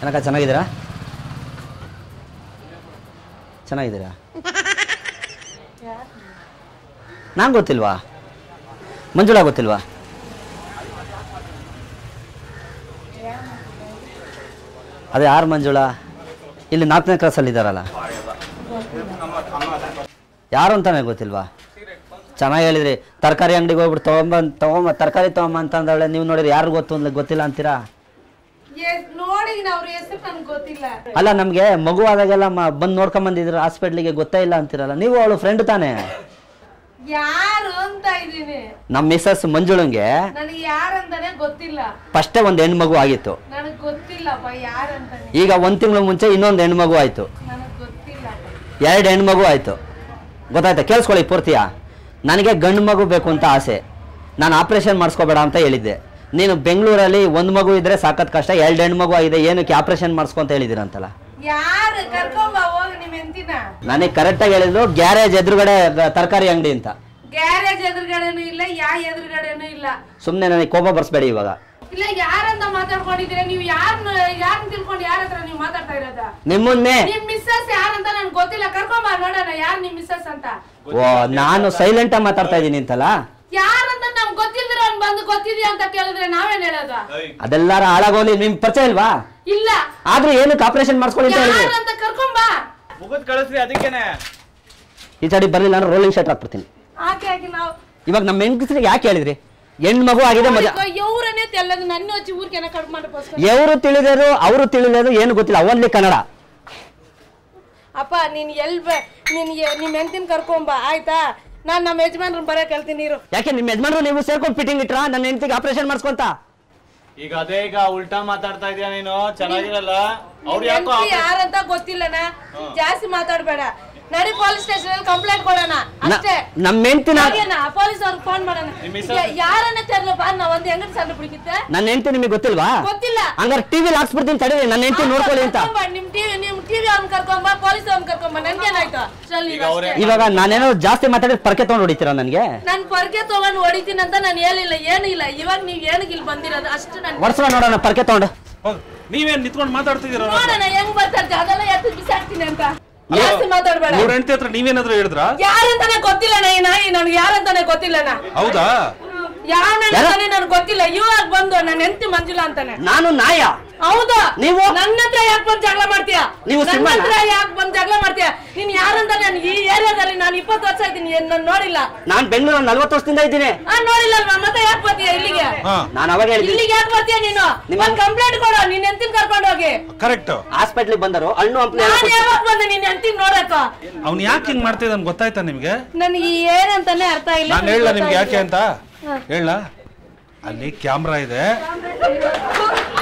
ಕನಕ ಚೆನ್ನಾಗಿದ್ದೀರಾ ಚೆನ್ನಾಗಿದ್ದೀರಾ ನಂಗೆ ಗೊತ್ತಿಲ್ವಾ ಮಂಜುಳಾ ಗೊತ್ತಿಲ್ವಾ ಅದೇ ಯಾರು ಮಂಜುಳಾ ಇಲ್ಲಿ ನಾಲ್ಕನೇ ಕ್ಲಾಸಲ್ಲಿ ಇದ್ದಾರಲ್ಲ ಯಾರು ಅಂತಾನೆ ಗೊತ್ತಿಲ್ವಾ ಚೆನ್ನಾಗಿ ಹೇಳಿದ್ರಿ ತರಕಾರಿ ಅಂಗಡಿಗೆ ಹೋಗ್ಬಿಟ್ಟು ತೊಗೊಂಬಂದು ತೊಗೊಂಬ ತರಕಾರಿ ತೊಗೊಂಬ ಅಂತಂದವಳೆ ನೀವು ನೋಡಿರಿ ಯಾರು ಗೊತ್ತು ಅಂತ ಗೊತ್ತಿಲ್ಲ ಅಂತೀರಾ ಎಸ್- ನೋಡಿ ಅವ್ರ ಹೆಸರು ನನ್ಗೆ ಗೊತ್ತಿಲ್ಲ ಅಲ್ಲ ನಮಗೆ ಮಗು ಆದಾಗೆಲ್ಲ ಮ ಬಂದು ನೋಡ್ಕೊಂಬಂದಿದ್ರು ಹಾಸ್ಪಿಟ್ಲಿಗೆ ಗೊತ್ತೇ ಇಲ್ಲ ಅಂತೀರಲ್ಲ ನೀವು ಅವಳು ಫ್ರೆಂಡ್ ತಾನೇ ಯಾರು ಅಂತ ಇದೀನಿ ನಮ್ಮ ಮಿಸ್ಸಸ್ ಮಂಜುಳಂಗೆ ನನಗೆ ಯಾರಂತಾನೆ ಗೊತ್ತಿಲ್ಲ ಫಸ್ಟೇ ಒಂದು ಹೆಣ್ಮಗು ಆಗಿತ್ತು ನನಗ್ ಗೊತ್ತಿಲ್ಲಪ್ಪ ಯಾರಂತಾನೆ ಈಗ ಒಂದು ತಿಂಗಳು ಮುಂಚೆ ಇನ್ನೊಂದು ಹೆಣ್ಮಗು ಆಯಿತು ನನಗ್ ಗೊತ್ತಿಲ್ಲ ಎರಡು ಹೆಣ್ಮಗು ಆಯಿತು ಗೊತ್ತಾಯ್ತಾ ಕೇಳಿಸ್ಕೊಳ್ಳಿ ಪೂರ್ತಿಯ ನನಗೆ ಗಂಡು ಮಗು ಬೇಕು ಅಂತ ಆಸೆ ನಾನು ಆಪ್ರೇಷನ್ ಮಾಡಿಸ್ಕೋಬೇಡ ಅಂತ ಹೇಳಿದ್ದೆ ನೀನು ಬೆಂಗಳೂರಲ್ಲಿ ಒಂದು ಮಗು ಇದ್ರೆ ಸಾಕತ್ ಕಷ್ಟ ಎರಡು ಹೆಣ್ಮಗು ಆಗಿದೆ ಏನಕ್ಕೆ ಆಪ್ರೇಷನ್ ಮಾಡಿಸ್ಕೊ ಅಂತ ಹೇಳಿದ್ದೀರಂತಲ್ಲ ಯಾರು ಕರ್ಕೊಂಬ ಹೋಗಿ ನಿಮ್ ಹೆಂಡತಿನ ನನಗೆ ಕರೆಕ್ಟಾಗಿ ಹೇಳಿದ್ರು ಗ್ಯಾರೇಜ್ ಎದುರುಗಡೆ ತರಕಾರಿ ಅಂಗಡಿ ಅಂತ ಗ್ಯಾರೇಜ್ ಎದುರುಗಡೆನೂ ಇಲ್ಲ ಯಾ ಎದುರುಗಡೆನೂ ಇಲ್ಲ ಸುಮ್ಮನೆ ನನಗೆ ಕೋಪ ಬರ್ಸ್ಬೇಡಿ ಇವಾಗ ಇಲ್ಲ ಯಾರಂತ ಮಾತಾಡ್ಕೊಂಡಿದ್ದೀರಾ ನೀವು ಯಾರನ್ನ ಯಾರನ್ನ ತಿಳ್ಕೊಂಡು ಯಾರ ಹತ್ರ ನೀವು ಮಾತಾಡ್ತಾ ಇರೋದ ನಿಮ್ಮನ್ನೇ ನಿಮ್ ಮಿಸ್ಸಸ್ ಯಾರಂತ ನನ್ಗೆ ಗೊತ್ತಿಲ್ಲ ಕರ್ಕೊಂಬ ನೋಡೋಣ ಯಾರು ನಿಮ್ ಮಿಸ್ಸಸ್ ಅಂತ ಓ ನಾನು ಸೈಲೆಂಟ್ ಆಗಿ ಮಾತಾಡ್ತಾ ಇದ್ದೀನಿ ಅಂತಲ್ಲ ಯಾರಂತ ನಮ್ಗೆ ಗೊತ್ತಿಲ್ದಿರ ಅವ್ನ್ ಬಂದು ಗೊತ್ತಿದ್ಯಾ ಅಂತ ಕೇಳಿದ್ರೆ ನಾವೇನ್ ಹೇಳೋದ ಅದೆಲ್ಲಾರ ಹಾಳಾಗೋಲಿ ನಿಮ್ ಪರಿಚಯ ಇಲ್ವಾ ಇಲ್ಲ ಆದ್ರೂ ಏನಕ್ಕೆ ಆಪರೇಷನ್ ಮಾಡಿಸ್ಕೊಳ್ಳಿ ಅಂತ ಹೇಳಿದ್ರು ಯಾರಂತ ಕರ್ಕೊಂಬ ಮುಗಿದ್ ಕಳಿಸ್ರಿ ಅದಕ್ಕೇನೆ ಈ ಸರಿ ಬರ್ಲಿಲ್ಲ ಅಂದ್ರೆ ರೋಲಿಂಗ್ ಶರ್ಟ್ ಹಾಕ್ಬಿಡ್ತೀನಿ ಹಾಕಿ ಹಾಕಿ ನಾವು ಇವಾಗ ನಮ್ಮ ಹೆಂಗಸ್ರಿಗೆ ಯಾಕೆ ಹೇಳಿದ್ರಿ ಹೆಣ್ಣು ಮಗು ಆಗಿದೆ ಮಜಾ ಇವ್ರನ್ನೇ ತೆಲ್ಲದು ನನ್ನ ಹಚ್ಚಿ ಊರ್ಗೆನ ಕಟ್ ಮಾಡಕ್ಕೋಸ್ಕರ ಎವರು ತಿಳಿದರು ಅವರು ತಿಳಿದರು ಏನು ಗೊತ್ತಿಲ್ಲ ಅವನ್ಲಿ ಕನ್ನಡ ಅಪ್ಪ ನೀನ್ ಎಲ್ ಬ ನೀನ್ ಎ- ನಿಮ್ ಹೆಂಡತಿನ ಕರ್ಕೊಂಬ ಆಯ್ತಾ ನಾನ್ ನಮ್ಮ ಯಜಮಾನ್ರನ್ನ ಬರಕ್ ಹೇಳ್ತೀನಿ ಇರು ಯಾಕೆ ನಿಮ್ಮ ಯಜಮಾನ್ರು ನೀವು ಸೇರ್ಕೊಂಡು ಫಿಟ್ಟಿಂಗ್ ಇಟ್ರಾ ನನ್ನ ಹೆಂಡತಿಗೆ ಆಪರೇಷನ್ ಮಾಡಿಸ್ಕೊಂತ ಈಗ ಅದೇ ಈಗ ಉಲ್ಟಾ ಮಾತಾಡ್ತಾ ಇದೀಯ ನೀನು ಚೆನ್ನಾಗಿರಲ್ಲ ಅವ್ರು ನಿಮ್ ಯಾಕೋ ಹೆಂಡ್ತಿ ಯಾರಂತ ಗೊತ್ತಿಲ್ಲನ ಜಾಸ್ತಿ ಮಾತಾಡ್ಬೇಡ ನಡಿ ಪೊಲೀಸ್ ಸ್ಟೇಷನ್ ಅಲ್ಲಿ ಕಂಪ್ಲೇಂಟ್ ಕೊಡೋಣ ಅಷ್ಟೇ ನಮ್ಮ ಹೆಂಡತಿನ ಪೊಲೀಸ್ ಅವ್ರಿಗೆ ಫೋನ್ ಮಾಡೋಣ ನಿಮ್ ಮಿಸ್ಸಸ್- ಯಾ- ಯಾರನ್ನ ತೆರ್ಲಪ್ಪ ನಾವ್ ಒಂದ್ ಹೆಂಗನ್ ಸಣ್ಣ ಬಿಡಿಕಿತ್ತೆ ನನ್ನ ಹೆಂಡತಿ ನಿಮಗೆ ಗೊತ್ತಿಲ್ವಾ ಗೊತ್ತಿಲ್ಲ ಹಂಗಾರೆ ಟಿವಿಲಿ ಹಾಕ್ಸ್ಬಿಡ್ತೀನಿ ತಡೀರಿ ನನ್ನ ಹೆಂಡತಿ ನೋಡ್ಕೊಳ್ಳಿ ಅಂತ ಕರ್ಕೊಂಬ, ನಿಮ್ ಟಿವಿ ನಿಮ್ ಟಿವಿ ಅವ್ನ್ ಕರ್ಕೊಂಬ ಪೊಲೀಸ್ ಅವ್ನ್ ಕರ್ಕೊಂಬ ನನ್ಗೇನಾಯ್ತು ಅಷ್ಟ್ರಲ್ಲಿ ಈಗ ಅವ್ರೇ- ಅಷ್ಟೇ. ಇವಾಗ ನಾನೇನೋ ಜಾಸ್ತಿ ಮಾತಾಡಿದ್ರೆ ಪರ್ಕೆ ತೊಗೊಂಡು ಹೊಡಿತೀರಾ ನನಗೆ ನಾನ್ ಪರ್ಕೆ ತಗೊಂಡ್ ಹೊಡಿತೀನಿ ಅಂತ ನಾನು ಹೇಳಿಲ್ಲ ಏನು ಇಲ್ಲ ಇವಾಗ ನೀವ್ ಏನಕ್ಕೆ ಇಲ್ಲಿ ಬಂದಿರೋದು ಅಷ್ಟು ನನ್ ವರ್ಷ ನೋಡೋಣ ಪರ್ಕೆ ತೊಗೊಂಡು ಹೋಗ್ ನೀವೇನ್ ನಿಂತ್ಕೊಂಡು ಮಾತಾಡ್ತಿದ್ದೀರ ನೋಡೋಣ ಹೆಂಗ್ ಬರ್ತಾರೆ ಅದೆಲ್ಲ ಎತ್ತು ಬಿಸಾಡ್ತೀನಿ ಅಂತ ಜಾಸ್ತಿ ಮಾತಾಡ್ಬೇಡ ಅವ್ರ ಹೆಂಡತಿ ಹತ್ರ ನೀವೇನಾದ್ರೂ ಹೇಳಿದ್ರ ಯಾರಂತಾನೆ ಗೊತ್ತಿಲ್ಲ ಈ ನಾಯಿ ನನ್ಗೆ ಯಾರಂತಾನೆ ಗೊತ್ತಿಲ್ಲ ನಾ ಹೌದಾ ಯಾವ ಅಂತಾನೆ ನನ್ಗೆ ಗೊತ್ತಿಲ್ಲ ಇವಾಗ ಬಂದು ನನ್ನ ಹೆಂಡತಿ ಮಂಜುಳಾ ಅಂತಾನೆ ನಾನು ನಾಯ ಹೌದು ನೀವು? ನನ್ನ ಹತ್ರ ಯಾಕೆ ಬಂದು ಜಗಳ ಮಾಡ್ತೀಯ ನೀವು ನನ್ನ ಸಿಂಹನ? ಹತ್ರ ಯಾಕೆ ಬಂದು ಜಗಳ ಮಾಡ್ತೀಯ ನೀನ್ ಯಾರಂತ ನಾನು ಈ ಏರಿಯಾದಲ್ಲಿ ನಾನು ಇಪ್ಪತ್ತು ವರ್ಷ ಇದ್ದೀನಿ ನಾನು ನೋಡಿಲ್ಲ ನಾನು ಬೆಂಗಳೂರಲ್ಲಿ ನಲ್ವತ್ತು ವರ್ಷದಿಂದ ಇದ್ದೀನಿ ಆ ನೋಡಿಲ್ಲ ಅಲ್ವಾ ಮತ್ತೆ ಯಾಕೆ ಬರ್ತೀಯ ಇಲ್ಲಿಗೆ ಹಾ ನಾನು ಅವಾಗ ಹೇಳಿದ್ದೀನಿ ಇಲ್ಲಿಗೆ ಯಾಕೆ ಬರ್ತೀಯ ನೀನು ನಿಮ್ಮ- ಒಂದ್ ಕಂಪ್ಲೇಂಟ್ ಕೊಡು ನಿನ್ ಹೆಂಡತಿನ ಕರ್ಕೊಂಡು ಹೋಗಿ ಕರೆಕ್ಟ್ ಹಾಸ್ಪಿಟ್ಲಿಗೆ ಬಂದರು ಹಣ್ಣು ಹಂಪ್ಲಿ ಎಲ್ಲ ನಾನು ಕೊಡ್ಸಿ- ಯಾವಾಗ ಬಂದೆ ನಿನ್ ಹೆಂಡತಿನ ನೋಡಕ್ಕ ಅವ್ನ್ ಯಾಕೆ ಹಿಂಗ್ ಮಾಡ್ತಿದ್ದಾನೆ ಗೊತ್ತಾಯ್ತಾ ನಿಮ್ಗೆ ನನಗೆ ಏನಂತಾನೆ ಅರ್ಥ ಇಲ್ಲ ನಾನು ಹೇಳ ನಿಮ್ಗೆ ಯಾಕೆ ಅಂತ ಹೇಳ ಅಲ್ಲಿ ಕ್ಯಾಮ್ರಾ ಇದೆ